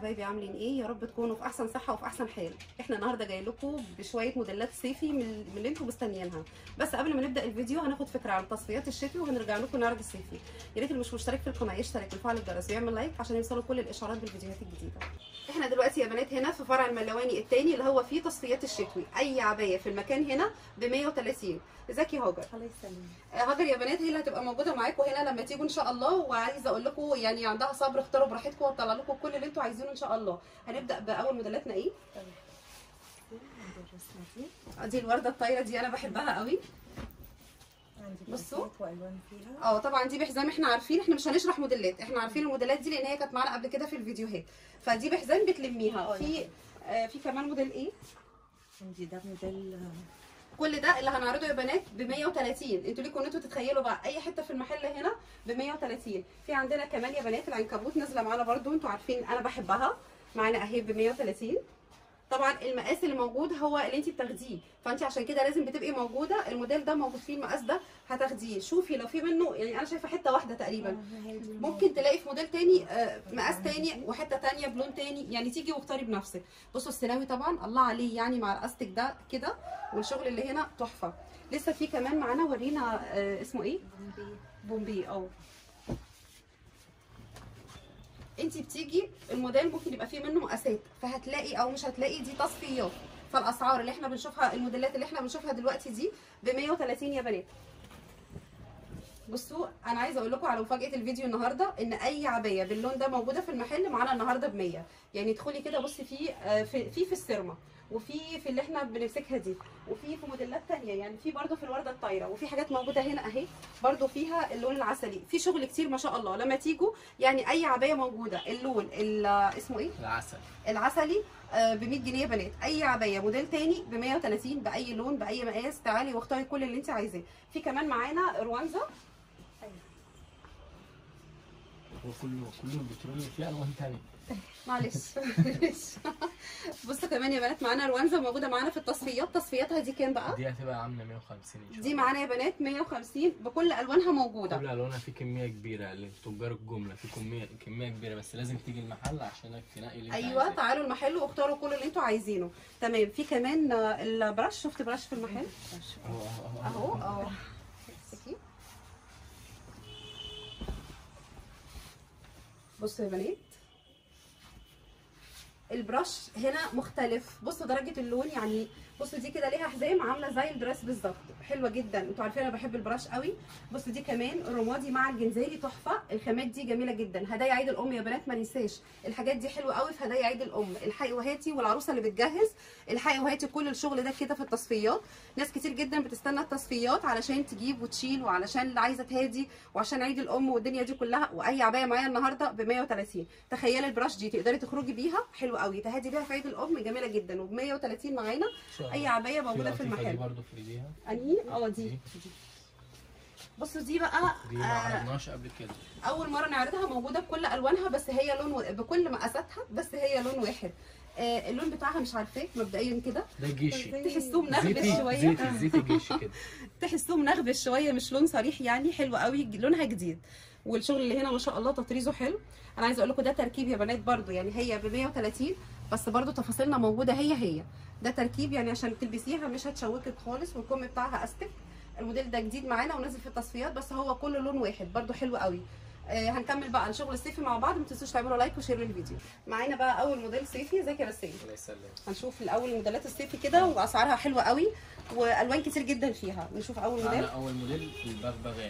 حبايبي عاملين ايه يا رب تكونوا في احسن صحه وفي احسن حال احنا النهارده جاي لكم بشويه موديلات صيفي من من اللي انتم مستنيينها بس قبل ما نبدا الفيديو هناخد فكره عن تصفيات الشتوي وهنرجع لكم نعرض الصيفي يا ريت اللي مش مشترك في القناه يشترك ويفعل الجرس ويعمل لايك عشان يوصلوا كل الاشعارات بالفيديوهات الجديده احنا دلوقتي يا بنات هنا في فرع الملواني الثاني اللي هو فيه تصفيات الشتوي اي عبايه في المكان هنا ب 130 ازيك يا هاجر الله يسلمك آه، هاجر يا بنات هي اللي هتبقى موجوده معاكم هنا لما تيجوا ان شاء الله وعايزه اقول لكم يعني عندها صبر اختاروا براحتكم وهطلع لكم كل اللي انتوا عايزينه ان شاء الله هنبدا باول موديلاتنا ايه عندي الرسمه دي آه، دي الورده الطايره دي انا بحبها قوي عندي بصوا. بنفسجات والوان فيها اه طبعا دي بحزام احنا عارفين احنا مش هنشرح موديلات احنا عارفين الموديلات دي لان هي كانت معانا قبل كده في الفيديوهات فدي بحزام بتلميها اه، في آه في كمان موديل ايه عندي ده موديل كل ده اللي هنعرضه يا بنات ب 130 انتوا ليكم ان انتوا تتخيلوا بقى اي حته في المحل هنا ب 130 في عندنا كمان يا بنات العنكبوت نازله معانا برده انتوا عارفين انا بحبها معانا اهي ب 130 طبعا المقاس اللي موجود هو اللي انت بتاخديه فانت عشان كده لازم بتبقي موجوده الموديل ده موجود فيه المقاس ده هتاخديه شوفي لو في منه يعني انا شايفه حته واحده تقريبا ممكن تلاقي في موديل تاني آه، مقاس تاني وحته تانيه بلون تاني يعني تيجي واختاري بنفسك بصوا السيناوي طبعا الله عليه يعني مع الاستك ده كده والشغل اللي هنا تحفه لسه في كمان معانا ورينا آه، اسمه ايه بومبي اه انت بتيجي الموديل ممكن يبقى فيه منه مقاسات فهتلاقي او مش هتلاقي دي تصفيات فالاسعار اللي احنا بنشوفها الموديلات اللي احنا بنشوفها دلوقتي دي ب 130 يا بنات بصوا انا عايزه اقول لكم على مفاجاه الفيديو النهارده ان اي عبايه باللون ده موجوده في المحل معانا النهارده ب 100 يعني ادخلي كده بصي في آه، في في, في السيرما وفي في اللي احنا بنمسكها دي وفي في موديلات تانية يعني في برده في الورده الطايره وفي حاجات موجوده هنا اهي برده فيها اللون العسلي في شغل كتير ما شاء الله لما تيجوا يعني اي عبايه موجوده اللون ال- اسمه ايه العسل العسلي ب 100 جنيه يا بنات اي عبايه موديل تاني ب 130 باي لون باي مقاس تعالي واختاري كل اللي انت عايزاه في كمان معانا روانزا هو كله كله بترول فيه الوان تانية معلش معلش. بصوا كمان يا بنات معانا روانزا موجوده معانا في التصفيات تصفياتها دي كام بقى دي هتبقى عامله 150 ان شاء دي الله معانا يا بنات 150 بكل الوانها موجوده كل الوانها في كميه كبيره لتجار الجمله في كميه كميه كبيره بس لازم تيجي المحل عشان تنقي اللي انت ايوه عايزاه. تعالوا المحل واختاروا كل اللي انتوا عايزينه تمام في كمان آه، البرش شفت برش في المحل اهو اهو اه امسكي. بصوا يا بنات البرش هنا مختلف بصوا درجه اللون يعني بصوا دي كده ليها حزام عامله زي الدريس بالظبط حلوه جدا انتوا عارفين انا بحب البرش قوي بصوا دي كمان الرمادي مع الجنزيري تحفه الخامات دي جميله جدا هدايا عيد الام يا بنات ما ننساش الحاجات دي حلوه قوي في هدايا عيد الام الحقي وهاتي والعروسه اللي بتجهز الحقي وهاتي كل الشغل ده كده في التصفيات ناس كتير جدا بتستنى التصفيات علشان تجيب وتشيل وعلشان اللي عايزه تهادي وعشان عيد الام والدنيا دي كلها واي عبايه معايا النهارده ب 130 تخيلي البراش دي تقدري تخرجي بيها حلو قوي تهادي بيها في عيد الام جميله جدا وب 130 معانا إن شاء الله. اي عبايه موجوده في لطيفة دي المحل برضه في ايديها انهي اه دي بصوا دي بقى دي ما آه عرضناش قبل كده اول مره نعرضها موجوده بكل الوانها بس هي لون و... بكل مقاساتها بس هي لون واحد آه اللون بتاعها مش عارفاه مبدئيا كده ده جيشي تحسوه منغبش زيتي شويه زيتي زيتي جيشي كده تحسوه منغبش شويه مش لون صريح يعني حلو قوي لونها جديد والشغل اللي هنا ما شاء الله تطريزه حلو انا عايزه اقول لكم ده تركيب يا بنات برده يعني هي ب 130 بس برده تفاصيلنا موجوده هي هي ده تركيب يعني عشان تلبسيها مش هتشوكك خالص والكم بتاعها استك الموديل ده جديد معانا ونازل في التصفيات بس هو كله لون واحد برده حلو قوي آه هنكمل بقى الشغل الصيفي مع بعض ما تنسوش تعملوا لايك وشير للفيديو معانا بقى اول موديل صيفي ازيك يا بسام الله يسلمك هنشوف الاول الموديلات الصيفي كده واسعارها حلوه قوي والوان كتير جدا فيها نشوف اول موديل معانا اول موديل البغبغان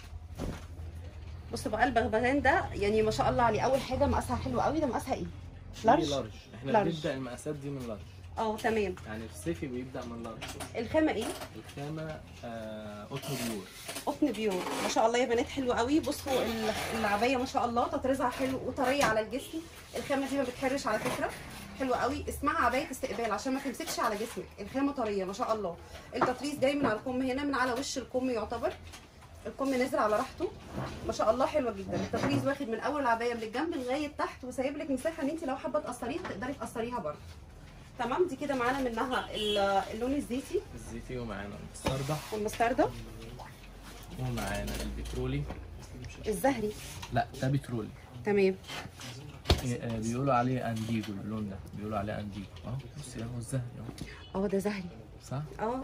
بصوا بقى البغبغان ده يعني ما شاء الله عليه اول حاجه مقاسها حلو قوي ده مقاسها ايه دي لارج لارج احنا لارج. بنبدا المقاسات دي من لارج اه تمام يعني في الصيفي بيبدا من لارج الخامه ايه الخامه آه قطن بيور قطن بيور ما شاء الله يا بنات حلو قوي بصوا ال- العبايه ما شاء الله تطريزها حلو وطريه على الجسم الخامه دي ما بتحرش على فكره حلوه قوي اسمها عبايه استقبال عشان ما تمسكش على جسمك الخامه طريه ما شاء الله التطريز جاي من على الكم هنا من على وش الكم يعتبر الكم نازل على راحته ما شاء الله حلوه جدا التطريز واخد من اول العبايه من الجنب لغايه تحت وسايب لك مساحه ان انت لو حابه تقصريها تقدري تقصريها برده تمام دي كده معانا منها ال- اللون الزيتي الزيتي ومعانا المستردة والمستردة ومعانا البترولي الزهري لا ده بترولي تمام إيه، آه، بيقولوا عليه انديجو اللون ده بيقولوا عليه انديجو اهو بصي اهو الزهري اهو اه ده زهري صح اه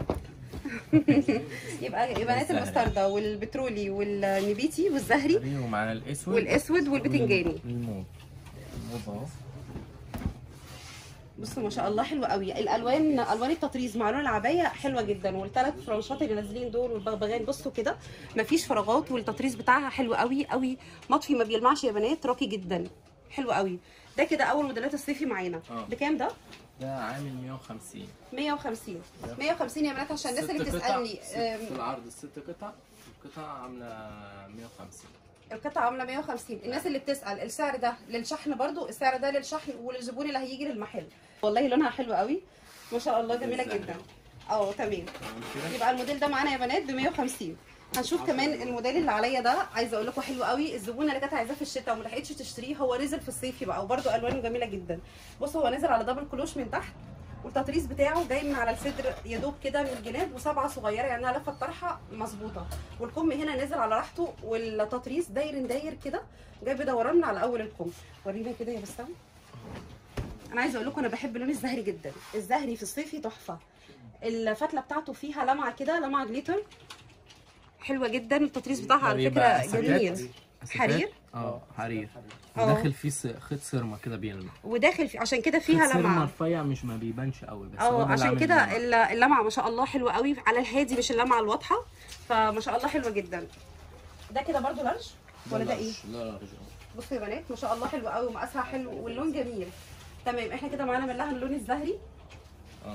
يبقى يبقى نات الزهري. المستردة والبترولي والنبيتي والزهري الزهري ومعانا الاسود والاسود والبتنجاني الموف الموف اهو بصوا ما شاء الله حلوه قوي الالوان الوان التطريز مع لون العبايه حلوه جدا والثلاث فرنشات اللي نازلين دول والبغبغان بصوا كده مفيش فراغات والتطريز بتاعها حلو قوي قوي مطفي ما بيلمعش يا بنات راقي جدا حلو قوي ده كده اول موديلات الصيفي معانا آه. بكام ده ده عامل 150 150 150 يا بنات عشان الناس اللي ست قطع، بتسالني ست- أم، في العرض الست قطع القطعة عاملة 150 القطعه عامله 150 الناس اللي بتسال السعر ده للشحن برضو السعر ده للشحن وللزبون اللي هيجي للمحل والله لونها حلو قوي ما شاء الله جميله بالزهر. جدا اه تمام تمام كده يبقى الموديل ده معانا يا بنات ب 150 هنشوف كمان الموديل اللي عليا ده عايزه اقول لكم حلو قوي الزبونه اللي كانت عايزاه في الشتاء وما لحقتش تشتريه هو نزل في الصيف بقى وبرده الوانه جميله جدا بصوا هو نزل على دبل كلوش من تحت والتطريز بتاعه جاي من على الصدر يا دوب كده من الجناب وسبعه صغيره يعني لفه الطرحه مظبوطه والكم هنا نازل على راحته والتطريز داير داير كده جاي بدوران من على اول الكم ورينا كده يا بسام انا عايزه اقول لكم انا بحب لون الزهري جدا الزهري في الصيفي تحفه الفتله بتاعته فيها لمعه كده لمعه جليتر حلوه جدا التطريز بتاعها على بيبقى فكره أساسات- جميل أساسات. حرير؟ اه حرير اه. وداخل فيه س- خيط سرمه كده بيلمع وداخل في عشان كده خيط فيها سرمه لمعه رفيع مش ما بيبانش قوي بس هو اه ده اللي عشان عامل كده اللمعة. ال- اللمعه ما شاء الله حلوه قوي على الهادي مش اللمعه الواضحه فما شاء الله حلوه جدا ده كده برضو لارج ولا ده ايه لا لا بصوا يا بنات ما شاء الله حلو قوي ومقاسها حلو واللون جميل تمام احنا كده معانا من لها اللون الزهري اه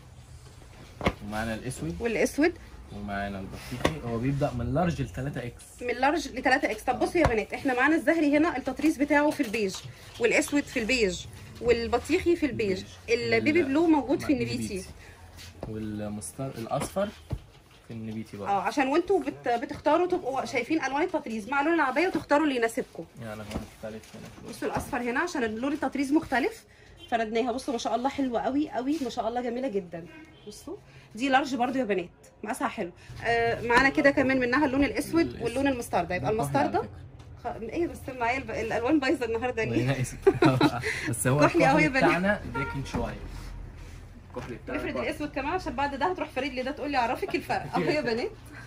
ومعانا الاسود والاسود ومعانا البطيخي هو بيبدا من لارج ل 3 اكس من لارج ل 3 اكس طب بصوا يا بنات احنا معانا الزهري هنا التطريز بتاعه في البيج والاسود في البيج والبطيخي في البيج البيبي ال- بلو موجود في مع النبيتي والمستر الاصفر في النبيتي برضه اه عشان وانتوا بت... بتختاروا تبقوا شايفين الوان التطريز مع لون العبايه وتختاروا اللي يناسبكم يعني هو مختلف هنا شويه بصوا الاصفر هنا عشان لون التطريز مختلف فردناها بصوا ما شاء الله حلوه قوي قوي ما شاء الله جميله جدا بصوا دي لارج برضو يا بنات مقاسها حلو آه معانا كده كمان منها اللون الاسود الأسود. واللون المستردة يبقى ده كحلي على المستردة خ... ايه بس معايا الب... الالوان بايظه النهارده فكرة. ليه وهنا اسود بس هو كحلي أهو يا الكحلي بنات. بتاعنا داكن شويه الكحلي بتاعنا نفرد كحلي. الاسود كمان عشان بعد ده هتروح فريد لي ده تقول لي اعرفك الفرق اهو يا بنات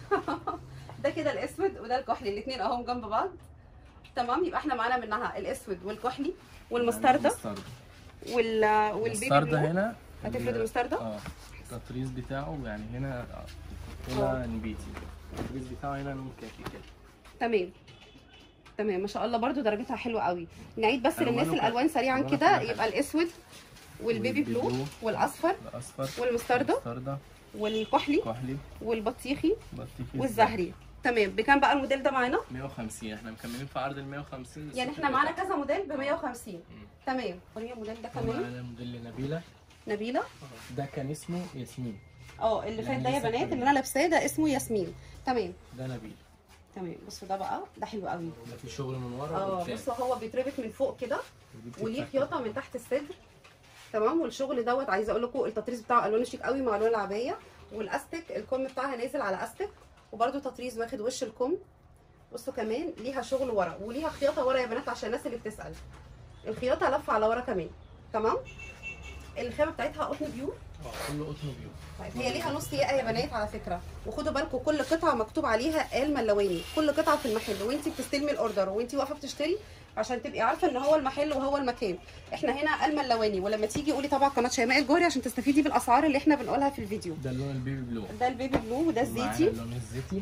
ده كده الاسود وده الكحلي الاثنين اهم جنب بعض تمام يبقى احنا معانا منها الاسود والكحلي والمستردة المستردة وال والبيبي المستردة بلو هنا هتفرد ال- المستردة؟ اه التطريز بتاعه يعني هنا هنا نبيتي التطريز بتاعه هنا لون كافي كده تمام تمام ما شاء الله برضو درجتها حلوه قوي نعيد بس ألوانه للناس كده. الالوان سريعا ألوانه كده كلها حلوة. يبقى الاسود والبيبي والبيبي بلو بلو. والاصفر الاصفر والمستردة المستردة والكحلي كحلي والبطيخي بطيخي والزهري تمام بكام بقى الموديل ده معانا 150 احنا مكملين في عرض ال 150 يعني للست احنا معانا قطع. كذا موديل ب 150 تمام وريني الموديل ده كمان ومعانا موديل نبيله نبيله ده كان اسمه ياسمين اه اللي فات يعني ده يا لسه بنات كمان. اللي انا لابساه ده اسمه ياسمين تمام ده نبيل تمام بصوا ده بقى ده حلو قوي ده في شغل من ورا اه وقدام. بصوا هو بيتربط من فوق كده ودي وليه بتتفتح. خياطه من تحت الصدر تمام والشغل دوت عايزه اقول لكم التطريز بتاعه الوانه شيك قوي مع لون العبايه والاستك الكم بتاعها نازل على استك وبرده تطريز واخد وش الكم بصوا كمان ليها شغل ورا وليها خياطه ورا يا بنات عشان الناس اللي بتسال الخياطه لفه على ورا كمان تمام الخامه بتاعتها قطن بيور اه كله قطن بيو طيب هي ليها نص ياقه يا بنات على فكره وخدوا بالكم كل قطعه مكتوب عليها قال ملواني كل قطعه في المحل وانت بتستلمي الاوردر وانت واقفه بتشتري عشان تبقي عارفه ان هو المحل وهو المكان احنا هنا قال ملواني ولما تيجي قولي طبعا قناه شيماء الجوهري عشان تستفيدي بالاسعار اللي احنا بنقولها في الفيديو ده اللون البيبي بلو ده البيبي بلو وده ومعانا الزيتي اللون الزيتي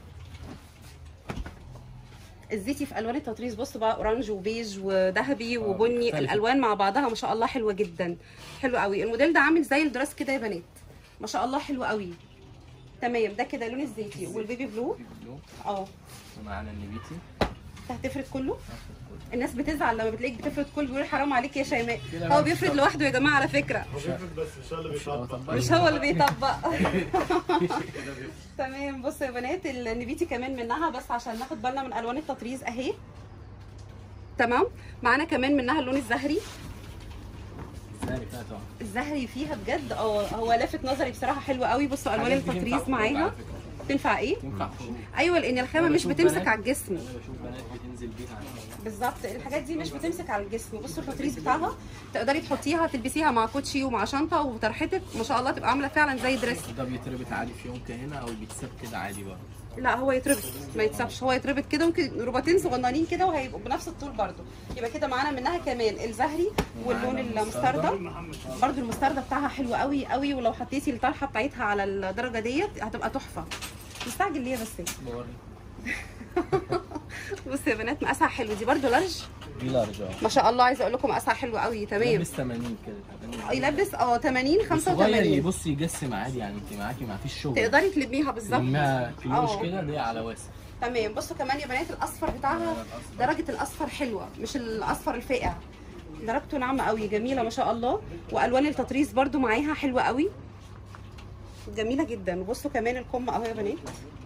الزيتي في الوان التطريز بصوا بقى اورانج وبيج وذهبي آه، وبني مختلفة. الالوان مع بعضها ما شاء الله حلوه جدا حلو قوي الموديل ده عامل زي الدراس كده يا بنات ما شاء الله حلو قوي تمام ده كده لون الزيتي والبيبي بلو بيبي بلو اه ومعانا النبيتي انت هتفرد كله نفس الكل. الناس بتزعل لما بتلاقيك بتفرد كله بيقول حرام عليك يا شيماء كده هو بقى بيفرد مش لوحده يا جماعه على فكره هو بيفرد بس مش هو اللي بيطبق مش هو اللي بيطبق كده بيفرد. تمام بصوا يا بنات النبيتي كمان منها بس عشان ناخد بالنا من الوان التطريز اهي تمام معانا كمان منها اللون الزهري الزهري فيها تحفه الزهري فيها بجد اه هو لافت نظري بصراحه حلو قوي بصوا الوان الحاجات دي التطريز تنفع خروج معاها على فكرة. تنفع ايه تنفع خروج ايوه لان الخامه أنا مش بشوف بتمسك بنات- على الجسم انا بشوف بنات بتنزل بيها على الهواء. بالظبط الحاجات دي مش بتمسك على الجسم بصوا التطريز بتاعها تقدري تحطيها تلبسيها مع كوتشي ومع شنطه وطرحتك ما شاء الله تبقى عامله فعلا زي دريس ده بيتربط عادي في يونكه هنا او بيتساب كده عادي بقى لا هو يتربط ما يتسابش هو يتربط كده ممكن رباطين صغننين كده وهيبقوا بنفس الطول برده يبقى كده معانا منها كمان الزهري واللون ومعانا المستردة برده المستردة بتاعها حلو قوي قوي ولو حطيتي الطرحه بتاعتها على الدرجه ديت هتبقى تحفه مستعجل ليه بس بوري بصوا يا بنات مقاسها حلو دي برده لارج دي لارج اه ما شاء الله عايزه اقول لكم مقاسها حلو قوي تمام لابس 80 كده 80. يلبس اه 80 صغير 85 يبص يجسم عادي يعني انت معاكي ما فيش شغل تقدري تلميها بالظبط لما كيلوش اه. كده دي على واسع تمام بصوا كمان يا بنات الاصفر بتاعها درجه الاصفر حلوه مش الاصفر الفاقع درجته ناعمه قوي جميله ما شاء الله والوان التطريز برده معاها حلوه قوي جميله جدا بصوا كمان الكم اهو يا بنات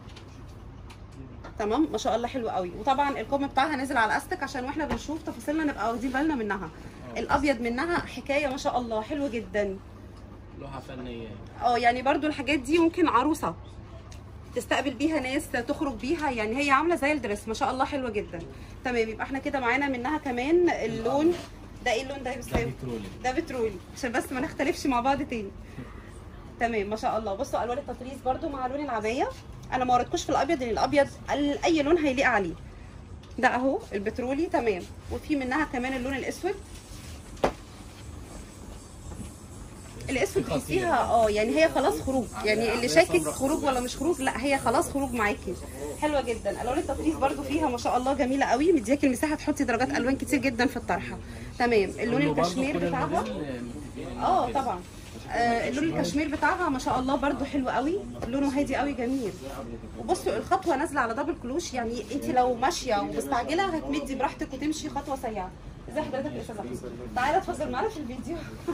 تمام ما شاء الله حلو قوي وطبعا الكم بتاعها نزل على الاستك عشان واحنا بنشوف تفاصيلنا نبقى واخدين بالنا منها الابيض منها حكايه ما شاء الله حلوه جدا لوحه فنيه اه يعني برضو الحاجات دي ممكن عروسه تستقبل بيها ناس تخرج بيها يعني هي عامله زي الدرس ما شاء الله حلوه جدا تمام يبقى احنا كده معانا منها كمان اللون ده ايه اللون ده يا ده بسام بترولي ده بترولي عشان بس ما نختلفش مع بعض تاني تمام ما شاء الله بصوا الوان التطريز برضو مع لون العبايه انا ما وريتكوش في الابيض لان الابيض ال- اي لون هيليق عليه ده اهو البترولي تمام وفي منها كمان اللون الاسود الاسود خطير. تحسيها اه يعني هي خلاص خروج يعني اللي شاكك خروج ولا مش خروج لا هي خلاص خروج معاكي حلوه جدا الوان التطريز برضو فيها ما شاء الله جميله قوي مدياكي المساحه تحطي درجات الوان كتير جدا في الطرحه تمام اللون كله برضه الكشمير كل بتاعها الموديل متفقين اه كده. طبعا آه اللون الكشمير بتاعها ما شاء الله برضو حلو قوي لونه هادي قوي جميل وبصوا الخطوه نازله على دبل كلوش يعني انت لو ماشيه ومستعجله هتمدي براحتك وتمشي خطوه سريعه ازي حضرتك يا استاذ احمد تعالى اتفضل معانا في الفيديو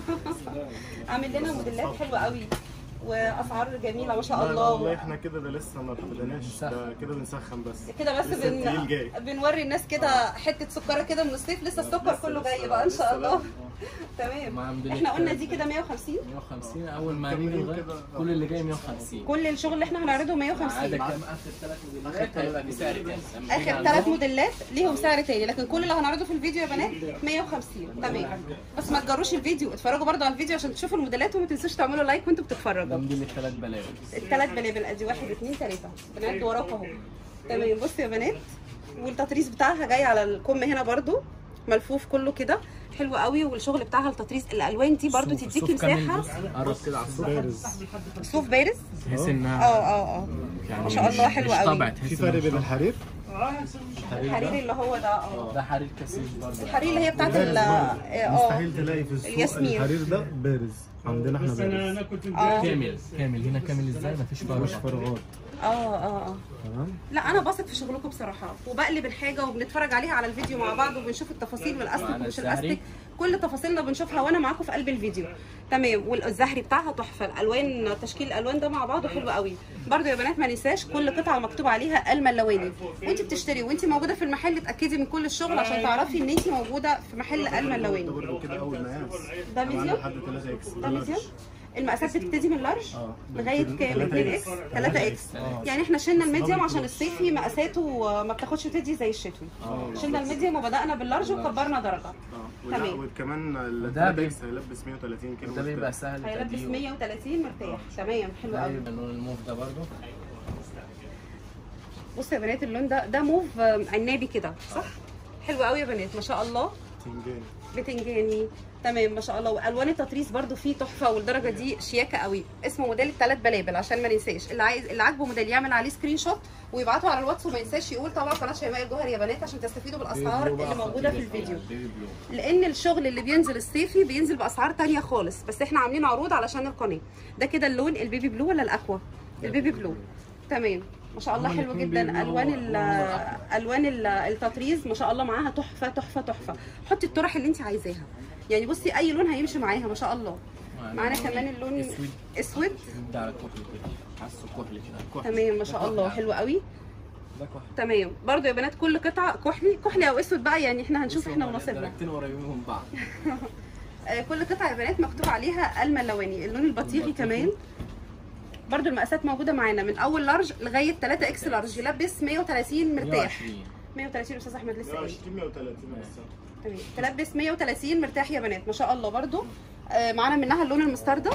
عامل لنا موديلات حلوه قوي واسعار جميله ما شاء لا لا الله والله احنا كده ده لسه ما ابتديناش ده كده بنسخن بس كده بس لسه التقيل بن... جاي. بنوري الناس كده حته سكره كده من الصيف لسه السكر كله جاي بقى ان شاء الله تمام مع موديل احنا قلنا التالت. دي كده 150 150 اول ما كمان نيجي لغاية- كده. كل اللي جاي 150 كل الشغل اللي احنا هنعرضه عندك 150 كام اخر ثلاث موديلات هيبقى بسعر تاني لما نيجي اخر عندهم ثلاث موديلات ليهم سعر تاني لكن كل اللي هنعرضه في الفيديو يا بنات 150 تمام بس ما تجروش الفيديو اتفرجوا برضو على الفيديو عشان تشوفوا الموديلات وما تنسوش تعملوا لايك وانتوا ده بتتفرجوا موديل الثلاث بلاوي الثلاث بلابل ادي واحد اثنين ثلاثه بنات وراك اهو تمام بصوا يا بنات والتطريز بتاعها جاي على الكم هنا برضو ملفوف كله كده حلو قوي والشغل بتاعها التطريز الالوان دي برضو الصوف- تديكي الصوف كامل مساحه بص، قرب كده على الصوف بارز صوف بارز تحس اه انها اه اه يعني ما شاء الله مش- حلو مش قوي. طبع تحس في فرق إنها بين مش الحرير طبع. الحرير اللي هو ده اه ده حرير كثيف برضه الحرير اللي هي بتاعت ال اه مستحيل تلاقي في السوق الياسمين. الحرير ده بارز عندنا احنا بارز اه كامل كامل هنا كامل ازاي مفيش مش فرق فراغات اه اه اه تمام لا انا بثق في شغلكم بصراحه وبقلب الحاجه وبنتفرج عليها على الفيديو مع بعض وبنشوف التفاصيل والاستك معنا ومش الزهري. الاستك كل تفاصيلنا بنشوفها وانا معاكم في قلب الفيديو تمام والزهري بتاعها تحفه الالوان تشكيل الالوان ده مع بعضه حلو قوي برضو يا بنات ما ننساش كل قطعه مكتوب عليها الملواني وانت بتشتري وانت موجوده في المحل اتاكدي من كل الشغل عشان تعرفي ان انت موجوده في محل ده الملواني برضه كده اول مقاس ده معانا ميديوم لحد 3 اكس ده ميديوم المقاسات بتبتدي من لارج اه لغايه كام 2 اكس 3 اكس يعني احنا شلنا الميديوم عشان الصيفي مقاساته ما بتاخدش وتدي زي الشتوي شلنا الميديوم وبدانا باللارج وكبرنا درجه اه ولا تمام. وكمان ال ده 3 بي- اكس هيلبس 130 كيلو ده بيبقى سهل هيلبس تأديه. 130 مرتاح تمام حلو ده قوي بيبقى لون الموف ده برضه بصوا يا بنات اللون ده ده موف آه، عنابي كده صح حلو قوي يا بنات ما شاء الله تنجاني بتنجاني تمام ما شاء الله والوان التطريز برده فيه تحفه والدرجه دي شياكه قوي اسمه موديل الثلاث بلابل عشان ما ننساش اللي عايز اللي عاجبه موديل يعمل عليه سكرين شوت ويبعته على الواتس وما ينساش يقول طبعا قناه شيماء الجوهر يا بنات عشان تستفيدوا بالاسعار بيبي بلو اللي بقى موجوده في خطير الفيديو جداً. بيبي بلو لان الشغل اللي بينزل الصيفي بينزل باسعار تانية خالص بس احنا عاملين عروض علشان القناه ده كده اللون البيبي بلو ولا الاكوا البيبي بلو تمام ما شاء الله هما حلو الاتنين جدا بيبي بلو الوان هو- ال- هو الأكوا. الوان ال- التطريز ما شاء الله معاها تحفه تحفه تحفه حطي الطرح اللي انت عايزاها يعني بصي اي لون هيمشي معاها ما شاء الله معانا كمان اللون اسود اسود ده على كحل كده حاسه كحل كده كحل تمام ما شاء الله حلو قوي ده كحل تمام برضو يا بنات كل قطعه كحلي كحلي او اسود بقى يعني احنا هنشوف احنا ونصيبنا درجتين قريبين من بعض آه، كل قطعه يا بنات مكتوب عليها الملواني اللون البطيخي كمان برضو المقاسات موجوده معانا من اول لارج لغايه 3 اكس لارج يلبس 130 مرتاح 120 130 استاذ احمد لسه قايل 120 130 بس تمام تلبس 130 مرتاح يا بنات ما شاء الله برضو آه معانا منها اللون المستردة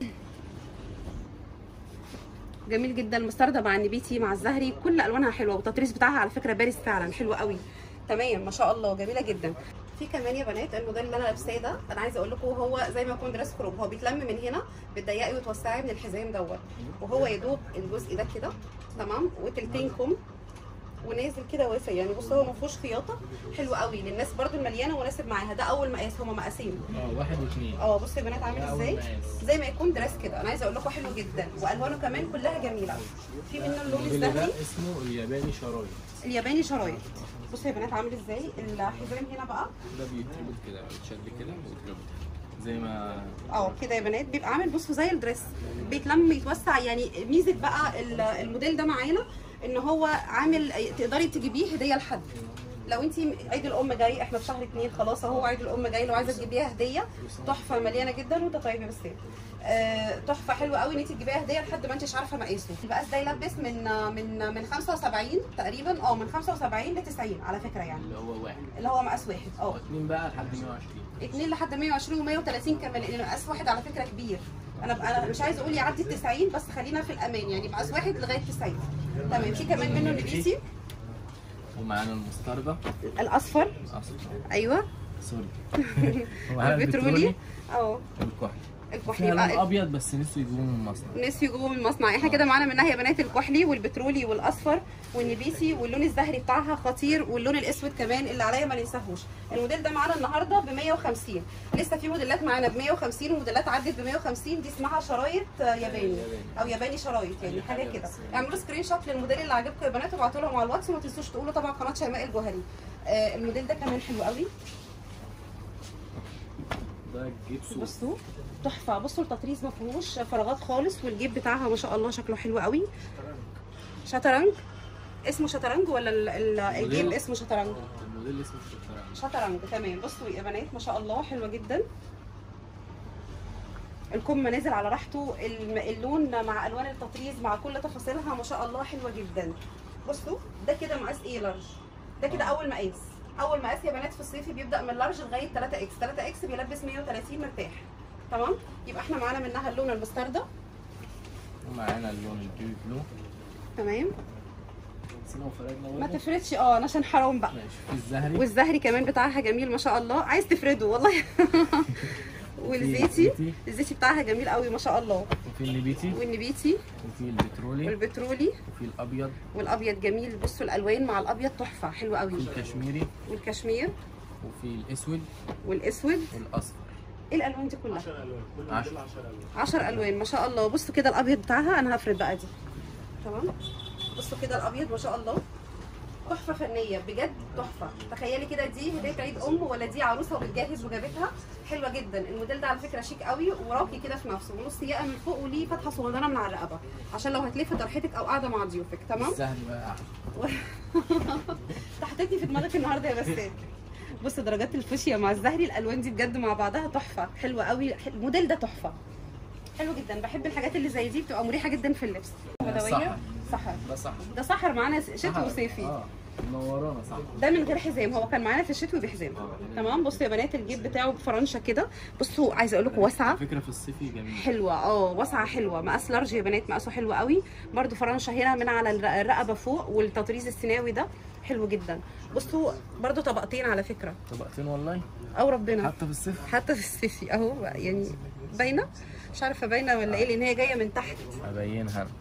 جميل جدا المستردة مع النبيتي مع الزهري كل الوانها حلوه والتطريز بتاعها على فكره بارز فعلا حلو قوي تمام ما شاء الله جميله جدا في كمان يا بنات الموديل اللي انا لابساه ده انا عايزه اقول لكم هو زي ما يكون دراس كروب هو بيتلم من هنا بتضيقي وتوسعي من الحزام دوت وهو يا دوب الجزء ده كده تمام وتلتين كم ونازل كده واسع يعني بص هو ما فيهوش خياطه حلو قوي للناس برضو المليانه مناسب معاها ده اول مقاس هما مقاسين اه واحد واثنين اه بصوا يا بنات عامل ده أول ازاي مقاس. زي ما يكون دراس كده انا عايزه اقول لكم حلو جدا والوانه كمان كلها جميله في منه اللون الموديل ده الذهبي اسمه الياباني شرايط الياباني شرايط بصوا يا بنات عامل ازاي الحزام هنا بقى ده بيتربط كده بيتشد كده ويتربط زي ما اه كده يا بنات بيبقى عامل بصوا زي الدريس بيتلم يتوسع يعني ميزه بقى ال- الموديل ده معانا ان هو عامل تقدري تجيبيه هديه لحد لو انت عيد الام جاي احنا في شهر اتنين خلاص اهو عيد الام جاي لو عايزه تجيبيها هديه تحفه مليانه جدا وانت طيب يا بسام آه، تحفه حلوه قوي ان انت تجيبيها هديه لحد ما انتش عارفه مقاسه المقاس ده يلبس من من من 75 تقريبا اه من 75 ل 90 على فكره يعني اللي هو واحد اللي هو مقاس واحد اه واثنين بقى لحد 120 اتنين لحد 120 و130 كمان لان مقاس واحد على فكره كبير انا انا مش عايزه اقول يعدي ال 90 بس خلينا في الامان يعني مقاس واحد لغايه 90 تمام في كمان منه النبيتي ومعانا المستردة الاصفر اصفر ايوه سوري ومعانا البترولي اه والكحل الكحلي فيها لون يبقى ابيض بس نسوا يجيبوه من المصنع نسيوا جوه من المصنع احنا كده معانا منها يا بنات الكحلي والبترولي والاصفر والنبيسي واللون الزهري بتاعها خطير واللون الاسود كمان اللي عليا ما ننساهوش الموديل ده معانا النهارده ب 150 لسه في موديلات معانا ب 150 وموديلات عدت ب 150 دي اسمها شرايط آه، ياباني او ياباني شرايط يعني حاجه كده اعملوا سكرين شوت للموديل اللي عجبكم يا بنات وابعتوا لهم على الواتس وما تنسوش تقولوا طبعا قناه شيماء الجوهري آه، الموديل ده كمان حلو قوي ده جيبسو بصوا تحفه بصوا التطريز ما فيهوش فراغات خالص والجيب بتاعها ما شاء الله شكله حلو قوي شطرنج اسمه شطرنج ولا ال- ال- الجيب موديل. اسمه شطرنج الموديل اسمه الشطرنج شطرنج تمام بصوا يا بنات ما شاء الله حلوه جدا الكم نازل على راحته الم- اللون مع الوان التطريز مع كل تفاصيلها ما شاء الله حلوه جدا بصوا ده كده مقاس ايه لارج ده كده اول مقاس اول مقاس يا بنات في الصيفي بيبدا من لارج لغايه 3 اكس 3 اكس بيلبس 130 مرتاح تمام يبقى احنا معانا منها اللون المستردة ومعانا اللون البيبي بلو تمام بس لو فردنا ما برضه تفردش اه عشان حرام بقى ماشي في الزهري والزهري كمان بتاعها جميل ما شاء الله عايز تفرده والله والزيتي الزيتي. الزيتي بتاعها جميل قوي ما شاء الله وفي النبيتي والنبيتي وفي البترولي والبترولي وفي الابيض والابيض جميل بصوا الالوان مع الابيض تحفه حلو قوي وفي الكشميري والكشمير وفي الاسود والاسود والاصفر ايه الالوان دي كلها 10 الوان كل عشرة. موديل 10 الوان 10 الوان ما شاء الله بصوا كده الابيض بتاعها انا هفرد بقى دي تمام بصوا كده الابيض ما شاء الله تحفه فنيه بجد تحفه تخيلي كده دي هديه عيد ام ولا دي عروسه وبتجهز وجابتها حلوه جدا الموديل ده على فكره شيك قوي وراقي كده في نفسه ونص ياقه من فوق وليه فتحه صغيره من على الرقبه عشان لو هتلفي طرحتك او قاعده مع ضيوفك تمام الزهري بقى احلى انت حطيتني في دماغك النهارده يا بسام بص درجات الفوشيا مع الزهري الالوان دي بجد مع بعضها تحفه حلوه قوي الموديل ده تحفه حلو جدا بحب الحاجات اللي زي دي بتبقى مريحه جدا في اللبس بدويه سحر. سحر ده صح ده سحر معانا شتوي وصيفي اه منورانا صح ده من غير حزام هو كان معانا في الشتوي بحزام تمام بصوا يا بنات الجيب بتاعه بفرنشه كده بصوا عايزه اقول لكم واسعه فكره في الصيفي جميل حلوه اه واسعه حلوه مقاس لارج يا بنات مقاسه حلو قوي برده فرنشه هنا من على الر- الرقبه فوق والتطريز السيناوي ده حلو جدا بصوا برده طبقتين على فكره طبقتين والله او ربنا حتى في الصيف حتى في الصيفي اهو يعني باينه مش عارفه باينه ولا ايه لان هي جايه من تحت ابينها أنا.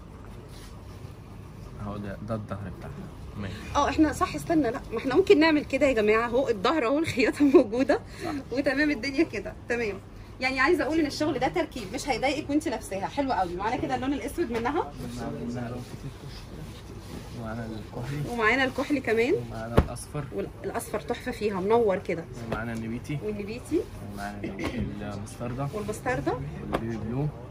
اهو ده ده الظهر بتاعها ماشي اه احنا صح استنى لا ما احنا ممكن نعمل كده يا جماعه اهو الظهر اهو الخياطه موجوده وتمام الدنيا كده تمام يعني عايزه اقول ان الشغل ده تركيب مش هيضايقك وانت لابساها حلوه قوي معانا كده اللون الاسود منها معانا لون كتير ومعانا الكحلي ومعانا الكحلي كمان ومعانا الاصفر والاصفر تحفه فيها منور كده ومعانا النبيتي والنبيتي ومعانا المستردة والبستردة والبيبي بلو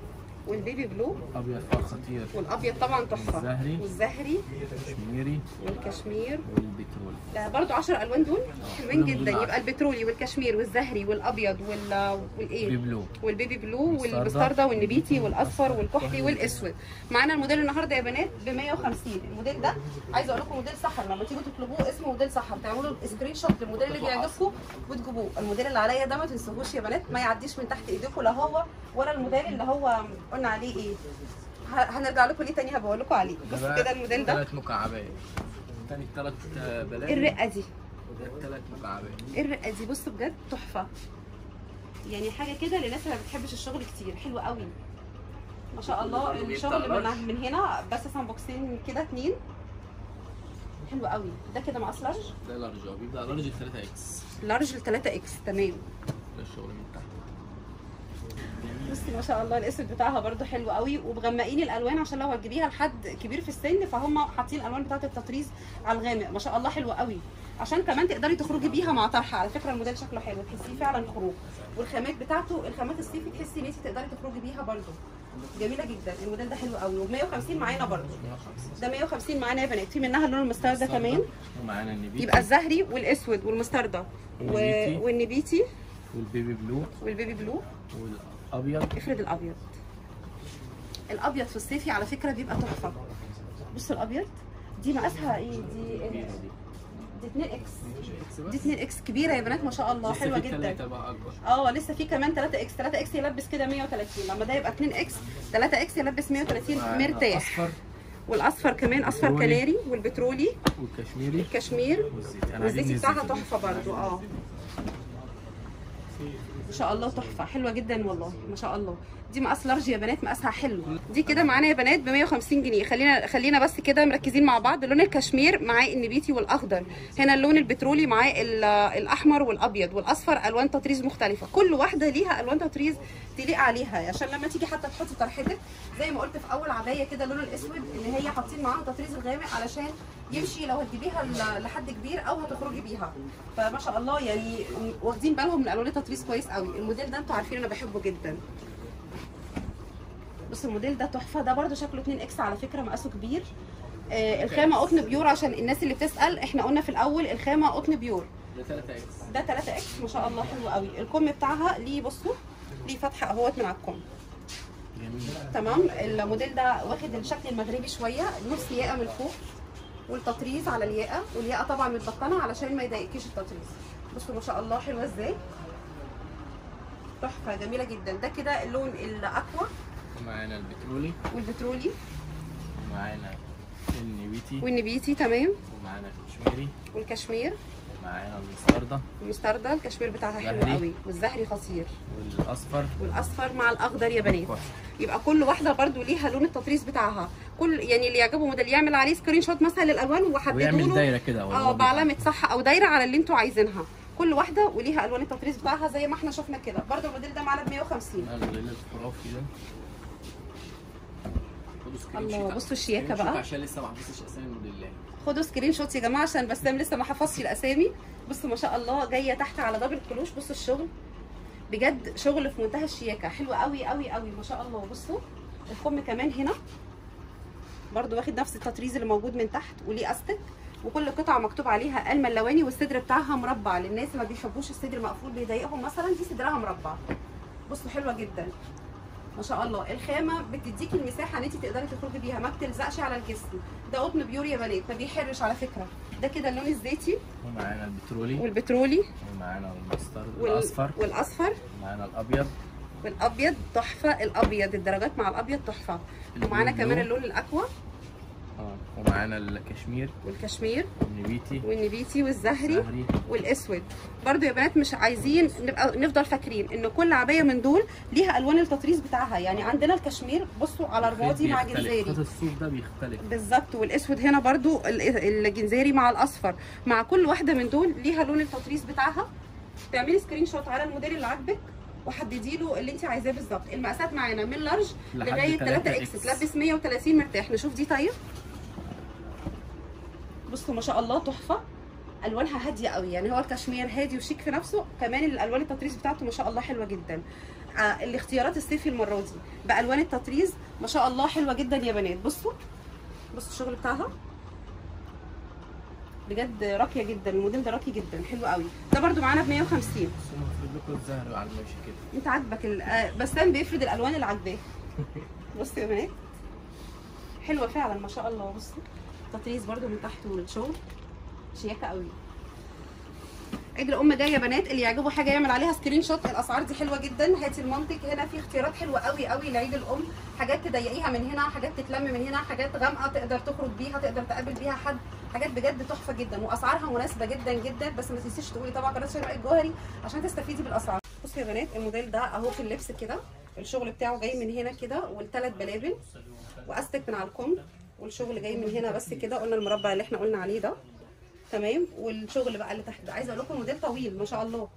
والبيبي بلو ابيض فار خطير والابيض طبعا تحفه والزهري. والزهري كشميري والكشمير والبترول ده برضو 10 الوان دول حلوين كلهم جدا دول يبقى البترولي والكشمير والزهري والابيض وال والايه بيبلو والبيبي بلو والمستردة. والمستردة والنبيتي والاصفر والكحلي والاسود معانا الموديل النهارده يا بنات ب 150 الموديل ده عايزه اقول لكم موديل سحر لما تيجوا تطلبوه اسمه موديل سحر تعملوا سكرين شوت للموديل اللي بيعجبكم وتجيبوه الموديل اللي عليا ده ما تنسوهوش يا بنات ما يعديش من تحت ايديكم لا هو ولا الموديل اللي هو قلنا عليه ايه ه- هنرجع لكم ليه تاني هبقول لكم عليه بصوا كده الموديل ده ثلاث مكعبات تاني ثلاث ايه بلاوي الرقه دي وده ثلاث مكعبات ايه الرقه دي بصوا بجد تحفه يعني حاجه كده للناس اللي ما بتحبش الشغل كتير حلوه قوي ما شاء الله الشغل من, من هنا بس بوكسين كده اتنين حلو قوي ده كده مقاس لارج ده لارج هو بيبدا لارج 3 اكس لارج ل 3 اكس تمام ده الشغل من تحت بصي ما شاء الله الاسود بتاعها برده حلو قوي ومغمقين الالوان عشان لو هتجيبيها لحد كبير في السن فهم حاطين الالوان بتاعه التطريز على الغامق ما شاء الله حلوه قوي عشان كمان تقدري تخرجي بيها مع طرحه على فكره الموديل شكله حلو تحسيه فعلا خروج والخامات بتاعته الخامات الصيفي تحسي ان انت تقدري تخرجي بيها برده جميله جدا الموديل ده حلو قوي و150 معانا برده 150 ده 150 معانا يا بنات في منها اللون المستردة كمان ومعانا النبيتي يبقى الزهري والاسود والمستردة و... والنبيتي. والنبيتي والبيبي بلو والبيبي بلو والابيض افرد الابيض الابيض في الصيفي على فكره بيبقى تحفه بصوا الابيض دي مقاسها ايه دي دي 2 اكس دي 2 اكس كبيره يا بنات ما شاء الله لسه حلوه في جدا التلاتة بقى اكبر اه لسه في كمان 3 اكس 3 اكس يلبس كده 130 لما ده يبقى 2 اكس 3 اكس يلبس 130 معانا مرتاح اصفر والاصفر كمان اصفر بترولي. كناري والبترولي والكشميري الكشمير والزيتي انا والزيتي عاجبني بتاعها الزيتي ده. تحفه برضو اه ما شاء الله تحفه حلوه جدا والله ما شاء الله دي مقاس لارج يا بنات مقاسها حلو دي كده معانا يا بنات ب 150 جنيه خلينا خلينا بس كده مركزين مع بعض لون الكشمير معاه النبيتي والاخضر هنا اللون البترولي معاه ال- الاحمر والابيض والاصفر الوان تطريز مختلفه كل واحده ليها الوان تطريز تليق عليها عشان لما تيجي حتى تحطي طرحتك زي ما قلت في اول عبايه كده اللون الاسود ان هي حاطين معاها تطريز الغامق علشان يمشي لو هتجيبيها ل- لحد كبير او هتخرجي بيها فما شاء الله يعني واخدين بالهم من الوان التطريز كويس قوي الموديل ده انتوا عارفين انا بحبه جدا بص الموديل ده تحفه ده برده شكله 2 اكس على فكره مقاسه كبير آه الخامه قطن بيور عشان الناس اللي بتسال احنا قلنا في الاول الخامه قطن بيور ده 3 اكس ده 3 اكس ما شاء الله حلو قوي الكم بتاعها ليه بصوا ليه فتحه اهوت من على الكم جميل تمام الموديل ده واخد الشكل المغربي شويه نص ياقه من فوق والتطريز على الياقه والياقه طبعا متبطنه علشان ما يضايقكيش التطريز بصوا ما شاء الله حلوه ازاي تحفه جميله جدا ده كده اللون الاقوى ومعانا البترولي والبترولي ومعانا النبيتي والنبيتي تمام ومعانا الكشميري والكشمير ومعانا المستردة المستردة الكشمير بتاعها حلو زهري. قوي والزهري خطير والاصفر والاصفر مع الاخضر يا بنات يبقى كل واحده برضو ليها لون التطريز بتاعها كل يعني اللي يعجبه موديل يعمل عليه سكرين شوت مثلا للالوان وحددوا ويعمل له دايره كده أو اه هو بعلامه صح او دايره على اللي انتوا عايزينها كل واحده وليها الوان التطريز بتاعها زي ما احنا شفنا كده برضو الموديل ده معانا ب 150 بيبقى الليل الخرافي ده خدوا سكرين الله، شوت- بصوا الشياكة سكرين شوت بقى. عشان لسه ما حفظتش اسامي الموديلات خدوا سكرين شوت يا جماعه عشان بسام لسه ما حفظش الاسامي بصوا ما شاء الله جايه تحت على دبل كلوش بصوا الشغل بجد شغل في منتهى الشياكه حلو قوي قوي قوي ما شاء الله بصوا الكم كمان هنا برضو واخد نفس التطريز اللي موجود من تحت وليه استك وكل قطعه مكتوب عليها الملواني والصدر بتاعها مربع للناس اللي ما بيحبوش الصدر مقفول بيضايقهم مثلا دي صدرها مربع بصوا حلوه جدا ما شاء الله الخامه بتديكي المساحه ان انت تقدري تخرجي بيها ما بتلزقش على الجسم ده قطن بيور يا بنات ما بيحرش على فكره ده كده اللون الزيتي ومعانا البترولي والبترولي ومعانا المسترد وال... الاصفر والاصفر ومعانا الابيض والابيض تحفه الابيض الدرجات مع الابيض تحفه ومعانا البلو. كمان اللون الاكوا اه ومعانا الكشمير والكشمير والنبيتي والنبيتي والزهري الزهري والاسود برضو يا بنات مش عايزين نبقى نفضل فاكرين ان كل عبايه من دول ليها الوان التطريز بتاعها يعني عندنا الكشمير بصوا على رمادي مع بيختلف. جنزيري خط الصوف ده بيختلف بالظبط والاسود هنا برضو ال- الجنزيري مع الاصفر مع كل واحده من دول ليها لون التطريز بتاعها تعملي سكرين شوت على الموديل اللي عاجبك وحددي له اللي انت عايزاه بالظبط المقاسات معانا من لارج لحد لغايه 3 3 اكس إكس. تلبس 130 مرتاح نشوف دي طيب بصوا ما شاء الله تحفه الوانها هاديه قوي يعني هو الكشمير هادي وشيك في نفسه كمان الالوان التطريز بتاعته ما شاء الله حلوه جدا آه الاختيارات الصيفي المره دي بالوان التطريز ما شاء الله حلوه جدا يا بنات بصوا بصوا الشغل بتاعها بجد راقيه جدا الموديل ده راقي جدا حلو قوي ده برده معانا ب 150 بس هم المفروض لكم الزهر على الماشي كده انت عاجبك ال... آه، بسام بيفرد الالوان اللي عاجباه بصوا يا بنات حلوه فعلا ما شاء الله بصوا تطريز برده من تحت والشغل شياكه قوي عيد الام جايه يا بنات اللي يعجبه حاجه يعمل عليها سكرين شوت الاسعار دي حلوه جدا هاتي المنطق هنا في اختيارات حلوه قوي قوي لعيد الام حاجات تضيقيها من هنا حاجات تتلم من هنا حاجات غامقه تقدر تخرج بيها تقدر تقابل بيها حد حاجات بجد تحفه جدا واسعارها مناسبه جدا جدا بس ما تنسيش تقولي طبعا قناه شراء الجوهري عشان تستفيدي بالاسعار بصوا يا بنات الموديل ده اهو في اللبس كده الشغل بتاعه جاي من هنا كده والثلاث بلابل واستك من على الكم والشغل جاي من هنا بس كده قلنا المربع اللي احنا قلنا عليه ده تمام والشغل بقى اللي تحت ده عايزه اقول لكم موديل طويل ما شاء الله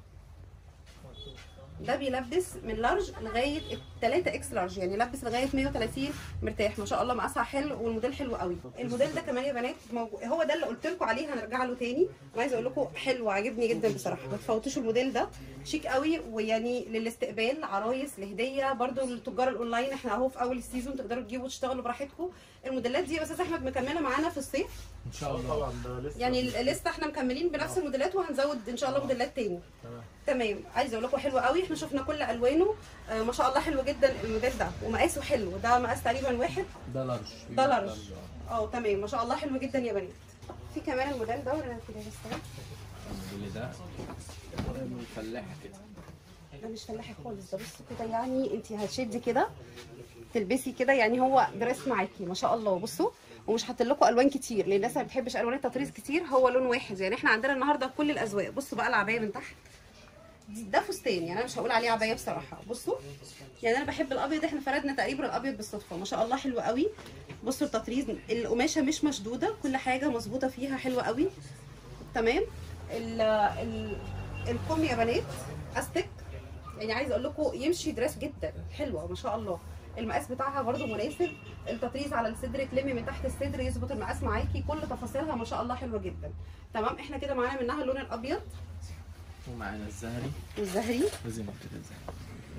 ده بيلبس من لارج لغايه 3 اكس لارج يعني لبس لغايه 130 مرتاح ما شاء الله مقاسها حلو والموديل حلو قوي الموديل ده كمان يا بنات موجود هو ده اللي قلت لكم عليه هنرجع له تاني انا عايزه اقول لكم حلو عاجبني جدا بصراحه ما تفوتوش الموديل ده شيك قوي ويعني للاستقبال عرايس لهديه برده للتجار الاونلاين احنا اهو في اول السيزون تقدروا تجيبوا وتشتغلوا براحتكم الموديلات دي يا استاذ احمد مكمله معانا في الصيف ان شاء الله طبعا ده لسه يعني لسه احنا مكملين بنفس الموديلات وهنزود ان شاء الله موديلات تاني تمام عايزه اقول لكم حلو قوي احنا شفنا كل الوانه آه ما شاء الله حلو جدا الموديل ده ومقاسه حلو ده مقاس تقريبا واحد ده لارج ده لارج اه تمام ما شاء الله حلو جدا يا بنات في كمان الموديل ده ولا كده بس الموديل ده قريب من الفلاحه كده ده مش فلاحي خالص ده بصوا كده يعني انت هتشدي كده تلبسي كده يعني هو دريس معاكي ما شاء الله بصوا ومش حاطين لكم الوان كتير للناس اللي ما بتحبش الوان التطريز كتير هو لون واحد يعني احنا عندنا النهارده كل الاذواق بصوا بقى العبايه من تحت دي- ده فستان يعني انا مش هقول عليه عبايه بصراحه بصوا يعني انا بحب الابيض احنا فردنا تقريبا الابيض بالصدفه ما شاء الله حلو قوي بصوا التطريز القماشه مش مشدوده كل حاجه مظبوطه فيها حلوه قوي تمام ال ال الكم يا بنات استك يعني عايزه اقول لكم يمشي دريس جدا حلوه ما شاء الله المقاس بتاعها برده مناسب التطريز على الصدر تلمي من تحت الصدر يظبط المقاس معاكي كل تفاصيلها ما شاء الله حلوه جدا تمام احنا كده معانا منها اللون الابيض ومعانا الزهري والزهري لازم كده الزهري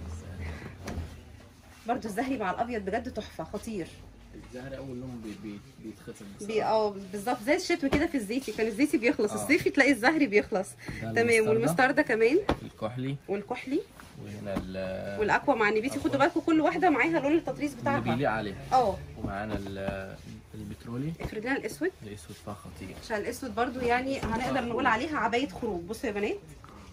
برده الزهري مع الابيض بجد تحفه خطير الزهري اول لون بي بي بيتختم بي اه بالظبط زي الشتوي كده في الزيتي كان الزيتي بيخلص آه. الصيفي تلاقي الزهري بيخلص ده تمام المستردة، والمستردة كمان الكحلي والكحلي وهنا ال- والاكوا مع النبيتي خدوا بالكم كل واحده معاها لون التطريز اللي بتاعها بيليق عليه اه ومعانا ال- البترولي افرد لنا الاسود الاسود فيها خطير عشان الاسود برضو يعني هنقدر نقول عليها عبايه خروج بصوا يا بنات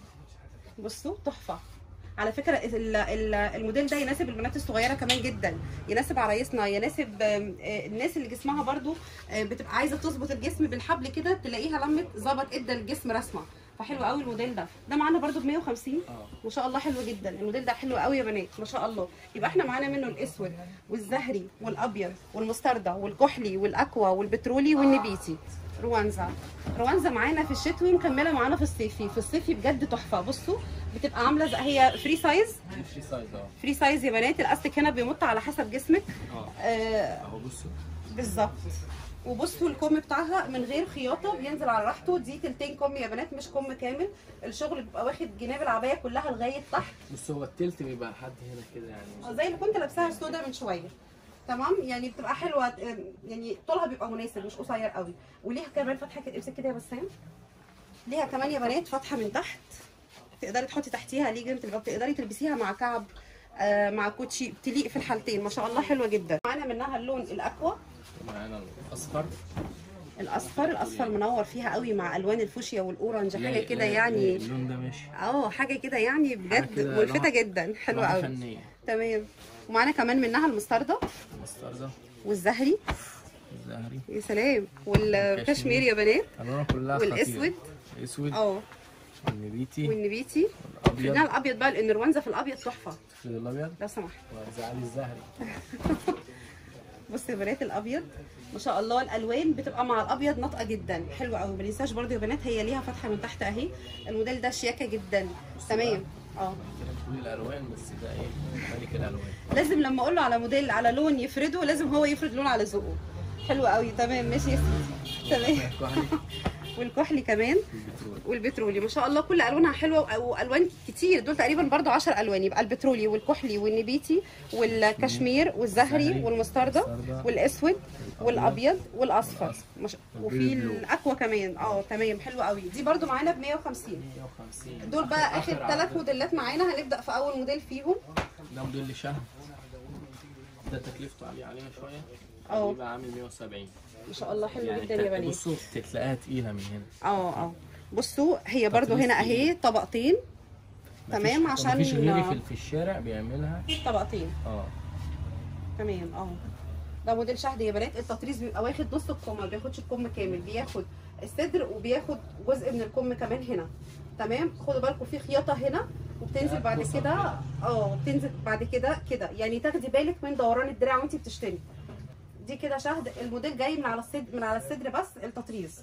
بصوا تحفه على فكره ال- ال- الموديل ده يناسب البنات الصغيره كمان جدا يناسب عرايسنا يناسب آم، آه، الناس اللي جسمها برضو آه، بتبقى عايزه تظبط الجسم بالحبل كده تلاقيها لمت ظبط ادى الجسم رسمه فحلو قوي الموديل ده ده معانا برضو ب 150 اه ما شاء الله حلو جدا الموديل ده حلو قوي يا بنات ما شاء الله يبقى احنا معانا منه الاسود والزهري والابيض والمستردة والكحلي والاكوا والبترولي والنبيتي روانزا روانزا معانا في الشتوي مكمله معانا في الصيفي في الصيفي بجد تحفه بصوا بتبقى عامله زي هي فري سايز دي فري سايز اه فري سايز يا بنات الاستك هنا بيمط على حسب جسمك اه آه اهو بصوا بالظبط وبصوا الكم بتاعها من غير خياطه بينزل على راحته دي تلتين كم يا بنات مش كم كامل الشغل بيبقى واخد جناب العبايه كلها لغايه تحت بص هو التلت بيبقى لحد هنا كده يعني زي اللي كنت لابساها سودا من شويه تمام يعني بتبقى حلوه آم، يعني طولها بيبقى مناسب مش قصير قوي وليها كمان فتحه كده امسك كده يا بسام ليها كمان يا بنات فتحه من تحت تقدري تحطي تحتيها ليجن تبقى تقدري تلبسيها مع كعب آه مع كوتشي تليق في الحالتين ما شاء الله حلوه جدا معانا منها اللون الاكوا ومعانا الاصفر الاصفر الاصفر منور فيها قوي مع الوان الفوشيا والاورنج حاجه لا- كده لا- يعني اللون ده ماشي اه حاجه كده يعني بجد كده ملفته لوحة- جدا حلوه لوحة قوي فنيه تمام ومعانا كمان منها المستردة المستردة والزهري الزهري يا سلام والكشمير يا بنات الوانها كلها خطيرة. والاسود الاسود اه والنبيتي والنبيتي والابيض خلينا الابيض بقى لان الروانزه في الابيض تحفه في الابيض لو سمحت وزعلي الزهري بصوا يا بنات الابيض ما شاء الله الالوان بتبقى مع الابيض ناطقه جدا حلوه قوي ما ننساش برده يا بنات هي ليها فتحه من تحت اهي الموديل ده شياكه جدا تمام اه كده كل الالوان بس ده ايه ملك الالوان لازم لما اقول له على موديل على لون يفرده لازم هو يفرد لون على ذوقه حلو قوي تمام ماشي يا سيدي تمام كحلي والكحلي كمان البترول والبترولي ما شاء الله كل الوانها حلوه والوان كتير دول تقريبا برضو 10 الوان يبقى البترولي والكحلي والنبيتي والكشمير والزهري زهري والمستردة والمستردة والاسود والابيض والاصفر والأصفر. مش... والبيبي وفي بلو. الاكوا كمان اه تمام حلو قوي دي برضو معانا ب 150 150 دول بقى اخر ثلاث عدد. موديلات معانا هنبدا في اول موديل فيهم ده موديل شهر ده تكلفته عالية علينا شوية اه. بيبقى عامل 170 ما شاء الله حلو يعني جدا يا بنات بصوا تلاقيها تقيلة من هنا اه اه بصوا هي برضو تطريز هنا اهي طبقتين تمام، مفيش- عشان- مفيش غيري في, في الشارع بيعملها طبقتين اه تمام اه ده موديل شهد يا بنات التطريز بيبقى واخد نص الكم ما بياخدش الكم كامل بياخد الصدر وبياخد جزء من الكم كمان هنا تمام خدوا بالكم في خياطه هنا وبتنزل بعد بوصة كده اه بتنزل بعد كده كده يعني تاخدي بالك من دوران الدراع وانت بتشتري دي كده شهد الموديل جاي من على الصدر من على الصدر بس التطريز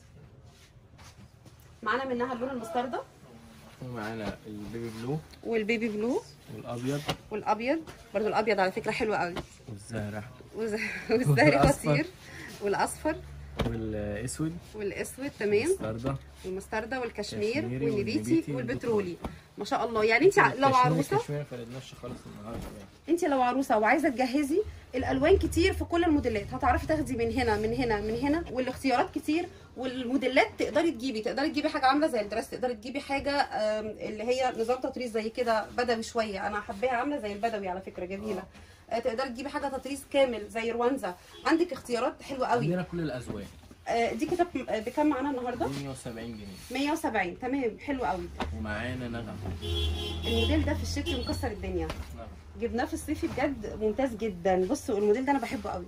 معانا منها اللون المستردة ومعانا البيبي بلو والبيبي بلو والابيض والابيض برضو الابيض على فكره حلو قوي والزهر وز- والزهري والأصفر. خطير والاصفر والاسود والاسود تمام مستردة والمستردة والكشمير كشميري والنبيتي والنبيتي والبترولي ما شاء الله يعني انت لو الكشمير- عروسه الكشمير ما فردناش خالص النهارده يعني انت لو عروسه وعايزه تجهزي الالوان كتير في كل الموديلات هتعرفي تاخدي من هنا من هنا من هنا والاختيارات كتير والموديلات تقدري تجيبي تقدري تجيبي حاجه عامله زي الدرس تقدري تجيبي حاجه آم، اللي هي نظام تطريز زي كده بدوي شويه انا حباها عامله زي البدوي على فكره جميله آه، تقدري تجيبي حاجه تطريز كامل زي روانزا عندك اختيارات حلوه قوي عندنا كل الازواج آه، دي كده ب- آه، بكام معانا النهارده 170 جنيه 170 تمام حلو قوي ومعانا نغم الموديل ده في الشتوي مكسر الدنيا نغم جبناه في الصيفي بجد ممتاز جدا بصوا الموديل ده انا بحبه قوي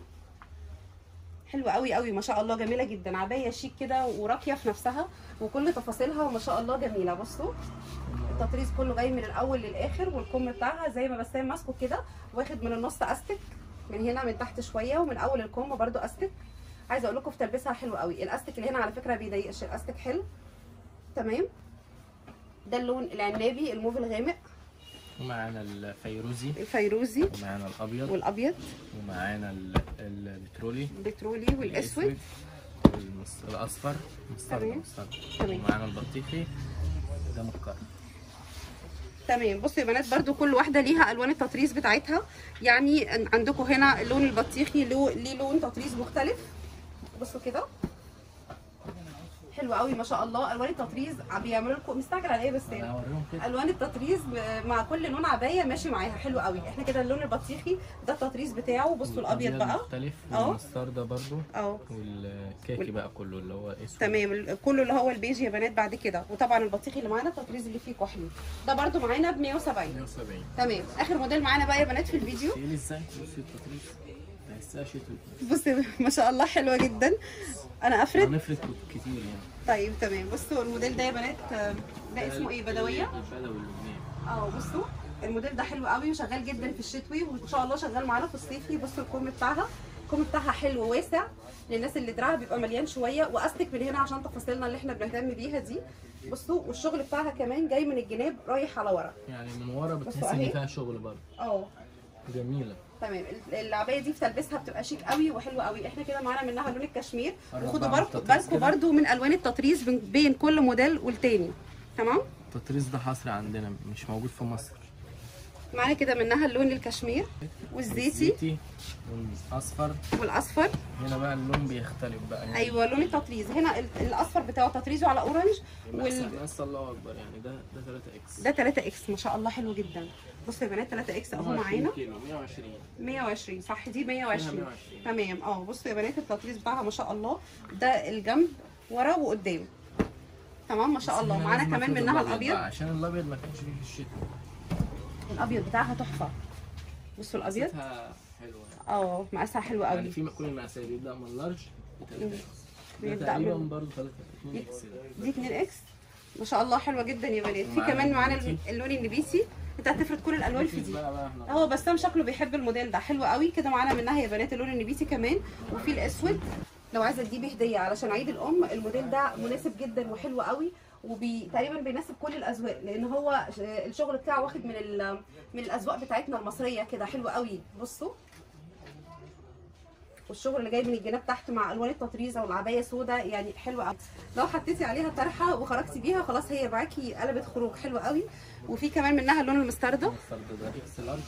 حلو قوي قوي ما شاء الله جميله جدا عبايه شيك كده وراقيه في نفسها وكل تفاصيلها ما شاء الله جميله بصوا التطريز كله جاي من الاول للاخر والكم بتاعها زي ما بسام ماسكه كده واخد من النص استك من هنا من تحت شويه ومن اول الكم برده استك عايزه اقول لكم في تلبسها حلو قوي الاستك اللي هنا على فكره ما بيضايقش الاستك حلو تمام ده اللون العنابي الموف الغامق ومعانا الفيروزي الفيروزي ومعانا الابيض والابيض ومعانا ال- البترولي البترولي والاسود والمس- الاصفر مسترد تمام. مسترد تمام. ومعانا البطيخي ده مكرر تمام بصوا يا بنات برضو كل واحده ليها الوان التطريز بتاعتها يعني عندكم هنا اللون البطيخي له ليه لون تطريز مختلف بصوا كده حلو قوي ما شاء الله الوان التطريز بيعملوا لكم مستعجل على ايه بس انا هوريهم كده الوان التطريز ب- مع كل لون عبايه ماشي معاها حلو قوي احنا كده اللون البطيخي ده التطريز بتاعه بصوا الابيض بقى مختلف اه. والمستردة برضو اه والكاكي بقى كله اللي هو اسود تمام ال- كله اللي هو البيج يا بنات بعد كده وطبعا البطيخي اللي معانا التطريز اللي فيه كحلي ده برضو معانا ب 170 170 تمام اخر موديل معانا بقى يا بنات في الفيديو تقيل ازاي بصي التطريز تحسها شتوي بصي ما شاء الله حلوه جدا انا افرد هنفرد كتير يعني طيب تمام بصوا الموديل ده يا بنات آه، ده اسمه ايه بدويه البدوي اللبناني اه بصوا الموديل ده حلو قوي وشغال جدا في الشتوي وان شاء الله شغال معانا في الصيفي بصوا الكم بتاعها الكم بتاعها حلو وواسع للناس اللي دراعها بيبقى مليان شويه واستك من هنا عشان تفاصيلنا اللي احنا بنهتم بيها دي بصوا والشغل بتاعها كمان جاي من الجناب رايح على ورا يعني من ورا بتحس بصوا ان اهي. فيها شغل برضه اه جميله تمام ال- العبايه دي في تلبسها بتبقى شيك قوي وحلوه قوي احنا كده معانا منها لون الكشمير قرب وخدوا بقى من بالكم التطريز بالكم كده. برده من الوان التطريز بين- بين كل موديل والتاني تمام التطريز ده حصري عندنا مش موجود في مصر معانا كده منها اللون الكشمير والزيتي الزيتي والاصفر والاصفر هنا بقى اللون بيختلف بقى يعني ايوه لون التطريز هنا ال- الاصفر بتاعه تطريزه على اورنج وال... وال... ناس الله اكبر يعني ده ده 3 اكس ده 3 اكس ما شاء الله حلو جدا بصوا يا بنات 3 اكس اهو معانا كيلو 120 120 صح دي فيها 120 120 تمام اه بصوا يا بنات التطريز بتاعها ما شاء الله ده الجنب ورا وقدام تمام ما شاء بس الله هنا معانا لازم كمان أفرد منها بقى، الابيض عشان الابيض ما كانش فيه في الشتاء الابيض بتاعها تحفه بصوا الابيض حسيتها حلوه اه مقاسها حلو يعني قوي في كل المقاسات بيبدا من لارج ل 3 اكس ده بيبدأ تقريبا من- برضه 3 2 اكس ده. دي 2 اكس ما شاء الله حلوه جدا يا بنات في ومعانا كمان معانا النبيتي. اللون النبيتي انت هتفرد كل الالوان في نشوف دي بقى بقى احنا هو بسام شكله بيحب الموديل ده حلو قوي كده معانا منها يا بنات اللون النبيتي كمان وفي الاسود لو عايزه تجيبي هديه علشان عيد الام الموديل ده مناسب جدا وحلو قوي وتقريبا بيناسب كل الاذواق لان هو ش- الشغل بتاعه واخد من ال- من الاذواق بتاعتنا المصريه كده حلو قوي بصوا والشغل اللي جاي من الجناب تحت مع الوان التطريزه والعبايه سودا يعني حلوه قوي لو حطيتي عليها طرحه وخرجتي بيها خلاص هي معاكي قلبت خروج حلوه قوي وفي كمان منها اللون المستردة المسترد ده اكس لارج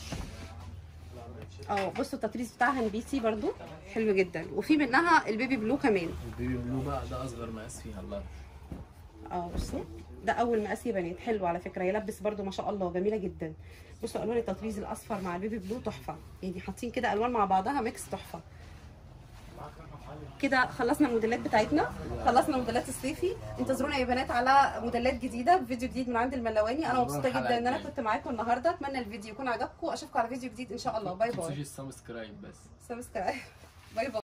اه بصوا التطريز بتاعها نبيتي برضو حلو جدا وفي منها البيبي بلو كمان البيبي بلو بقى ده اصغر مقاس فيها اللارج اه بصوا ده اول مقاس يا بنات حلو على فكره يلبس برضو ما شاء الله جميله جدا بصوا الوان التطريز الاصفر مع البيبي بلو تحفه يعني حاطين كده الوان مع بعضها ميكس تحفه كده خلصنا الموديلات بتاعتنا خلصنا موديلات الصيفي انتظرونا يا بنات على موديلات جديده بفيديو جديد من عند الملواني انا مبسوطه الحلقة جدا ان انا الجاية. كنت معاكم النهارده اتمنى الفيديو يكون عجبكم اشوفكم على فيديو جديد ان شاء الله باي ما باي تنسوش السبسكرايب بس سبسكرايب باي باي